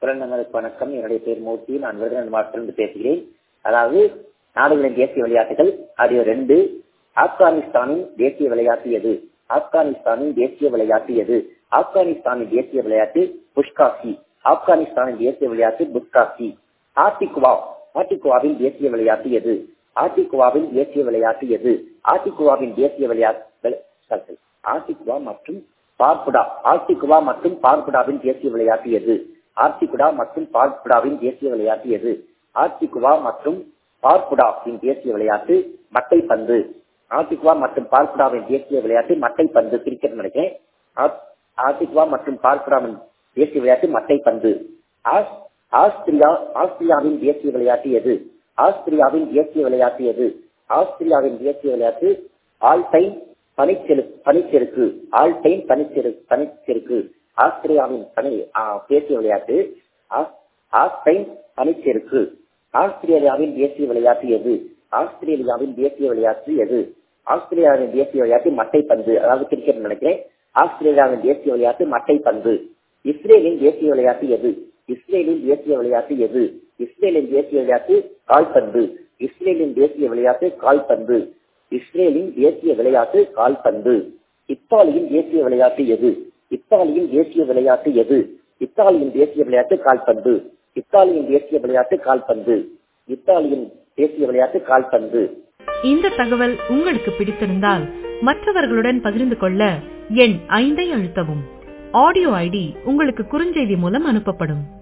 குரல் வணக்கம் என்னுடைய பேர் மூர்த்தி நான் விருதுநகர் மாவட்டத்திலிருந்து பேசுகிறேன் அதாவது நாடுகளின் தேசிய விளையாட்டுகள் ஆடியோ ரெண்டு ஆப்கானிஸ்தானின் தேசிய விளையாட்டு எது ஆப்கானிஸ்தானின் தேசிய விளையாட்டு எது ஆப்கானிஸ்தானின் தேசிய விளையாட்டு புஷ்காசி ஆப்கானிஸ்தானின் தேசிய விளையாட்டு புஷ்காசி ஆர்டிகுவா ஆர்டிகுவாவின் தேசிய விளையாட்டு எது ஆர்டிகுவாவின் தேசிய விளையாட்டு எது ஆர்டிகுவாவின் தேசிய விளையாட்டு ஆர்டிகுவா மற்றும் பார்புடா ஆர்டிகுவா மற்றும் பார்புடாவின் தேசிய விளையாட்டு எது ஆர்டிகுடா மற்றும் பார்புடாவின் தேசிய விளையாட்டு எது ஆர்டிகுவா மற்றும் பார்புடாவின் தேசிய விளையாட்டு மட்டை பந்து ஆர்டிகுவா மற்றும் பார்புடாவின் தேசிய விளையாட்டு மட்டை பந்து கிரிக்கெட் நினைக்கிறேன் ஆர்டிகுவா மற்றும் பார்புடாவின் தேசிய விளையாட்டு மட்டை பந்து ஆஸ்திரியா ஆஸ்திரியாவின் தேசிய விளையாட்டு எது ஆஸ்திரியாவின் தேசிய விளையாட்டு எது ஆஸ்திரியாவின் தேசிய விளையாட்டு ஆல் டைம் பனிச்செரு பனிச்செருக்கு ஆல் டைம் பனிச்செரு பனிச்செருக்கு ஆஸ்திரியாவின் பனி தேசிய விளையாட்டு ஆஸ்டைன் பனிச்செருக்கு ஆஸ்திரேலியாவின் தேசிய விளையாட்டு எது ஆஸ்திரேலியாவின் தேசிய விளையாட்டு எது ஆஸ்திரேலியாவின் தேசிய விளையாட்டு மட்டை பந்து அதாவது கிரிக்கெட் நினைக்கிறேன் ஆஸ்திரேலியாவின் தேசிய விளையாட்டு மட்டை பந்து இஸ்ரேலின் தேசிய விளையாட்டு எது இஸ்ரேலின் தேசிய விளையாட்டு எது இஸ்ரேலின் தேசிய விளையாட்டு கால்பந்து இஸ்ரேலின் தேசிய விளையாட்டு கால்பந்து இஸ்ரேலின் தேசிய விளையாட்டு கால்பந்து இத்தாலியின் தேசிய விளையாட்டு எது இத்தாலியின் தேசிய விளையாட்டு எது இத்தாலியின் தேசிய விளையாட்டு கால்பந்து இத்தாலியின் தேசிய விளையாட்டு கால்பந்து இத்தாலியின் தேசிய விளையாட்டு கால்பந்து இந்த தகவல் உங்களுக்கு பிடித்திருந்தால் மற்றவர்களுடன் பகிர்ந்து கொள்ள எண் ஐந்தை அழுத்தவும் ஆடியோ ஐடி உங்களுக்கு குறுஞ்செய்தி மூலம் அனுப்பப்படும்